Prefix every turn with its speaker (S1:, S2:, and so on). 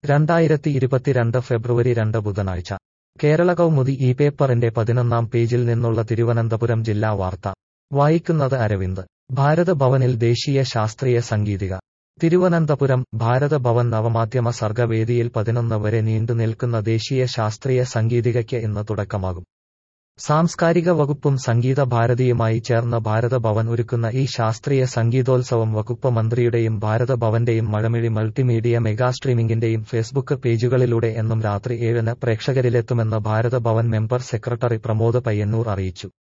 S1: രണ്ടായിരത്തി ഇരുപത്തിരണ്ട് ഫെബ്രുവരി രണ്ട് ബുധനാഴ്ച കേരള കൗമുദി ഈ പേപ്പറിന്റെ പതിനൊന്നാം പേജിൽ നിന്നുള്ള തിരുവനന്തപുരം ജില്ലാ വാർത്ത വായിക്കുന്നത് അരവിന്ദ് ഭാരത ഭവനിൽ ദേശീയ ശാസ്ത്രീയ സംഗീതിക തിരുവനന്തപുരം ഭാരത ഭവൻ നവമാധ്യമ സർഗവേദിയിൽ പതിനൊന്ന് വരെ നീണ്ടുനിൽക്കുന്ന ദേശീയ ശാസ്ത്രീയ സംഗീതികയ്ക്ക് ഇന്ന് തുടക്കമാകും സാംസ്കാരിക വകുപ്പും സംഗീത ഭാരതിയുമായി ചേർന്ന് ഭാരത ഭവൻ ഒരുക്കുന്ന ഈ ശാസ്ത്രീയ സംഗീതോത്സവം വകുപ്പ് മന്ത്രിയുടെയും ഭാരത ഭവന്റെയും മഴമിഴി മൾട്ടിമീഡിയ മെഗാ സ്ട്രീമിംഗിന്റെയും ഫേസ്ബുക്ക് പേജുകളിലൂടെ എന്നും രാത്രി ഏഴിന് പ്രേക്ഷകരിലെത്തുമെന്ന് ഭാരത ഭവൻ മെമ്പർ സെക്രട്ടറി പ്രമോദ് പയ്യന്നൂർ അറിയിച്ചു